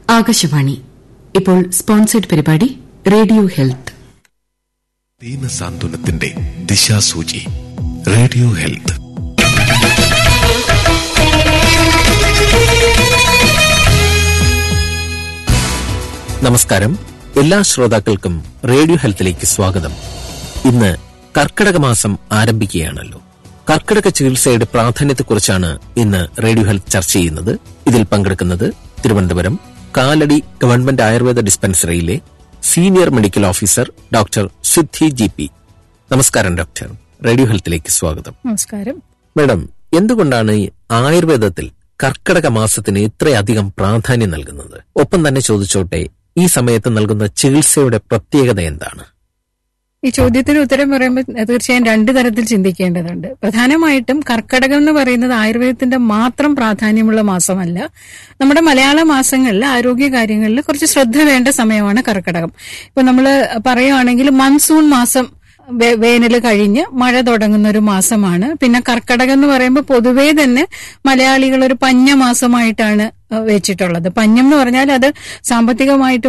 ആകാശവാണി ഇപ്പോൾ സ്പോൺസേഡ് പരിപാടി radio health ദീനസാന്ത്വനത്തിന്റെ ദിശാസൂചി റേഡിയോ ഹെൽത്ത് നമസ്കാരം എല്ലാ ശ്രോതാക്കൾക്കും റേഡിയോ ഹെൽത്തിലേക്ക് സ്വാഗതം ഇന്ന് കർക്കിടക മാസം ആരംഭിക്കുകയാണല്ലോ കർക്കിടക ചികിത്സയുടെ പ്രാധാന്യത്തെക്കുറിച്ചാണ് ഇന്ന് റേഡിയോ ഹെൽത്ത് ചർച്ച ചെയ്യുന്നത് ഇതിൽ പങ്കെടുക്കുന്നത് തിരുവനന്തപുരം കാലടി ഗവൺമെന്റ് ആയുർവേദ ഡിസ്പെൻസറിയിലെ senior medical officer doctor Siddhi G P നമസ്കാരം ഡോക്ടർ റേഡിയോ ഹെൽത്തിലേക്ക് സ്വാഗതം നമസ്കാരം മേഡം എന്തുകൊണ്ടാണ് ഈ ആയുർവേദത്തിൽ കർക്കിടക മാസത്തിന് ഇത്രയധികം പ്രാധാന്യം നൽകുന്നത് ഒപ്പം തന്നെ ചോദിച്ചോട്ടെ ഈ സമയത്ത് നൽകുന്ന ചികിത്സയുടെ പ്രത്യേകത എന്താണ് ഈ ചോദ്യത്തിന് ഉത്തരം പറയുമ്പോൾ തീർച്ചയായും രണ്ടു തരത്തിൽ ചിന്തിക്കേണ്ടതുണ്ട് പ്രധാനമായിട്ടും കർക്കടകം എന്ന് പറയുന്നത് ആയുർവേദത്തിന്റെ മാത്രം പ്രാധാന്യമുള്ള മാസമല്ല നമ്മുടെ മലയാള മാസങ്ങളിൽ ആരോഗ്യ കാര്യങ്ങളിൽ കുറച്ച് ശ്രദ്ധ വേണ്ട സമയമാണ് കർക്കടകം ഇപ്പൊ നമ്മൾ പറയുവാണെങ്കിൽ മൺസൂൺ മാസം വേനൽ കഴിഞ്ഞ് മഴ തുടങ്ങുന്ന ഒരു മാസമാണ് പിന്നെ കർക്കടകം എന്ന് പറയുമ്പോൾ പൊതുവേ തന്നെ മലയാളികൾ ഒരു പഞ്ഞ മാസമായിട്ടാണ് വെച്ചിട്ടുള്ളത് പഞ്ഞം എന്ന് പറഞ്ഞാൽ അത് സാമ്പത്തികമായിട്ട്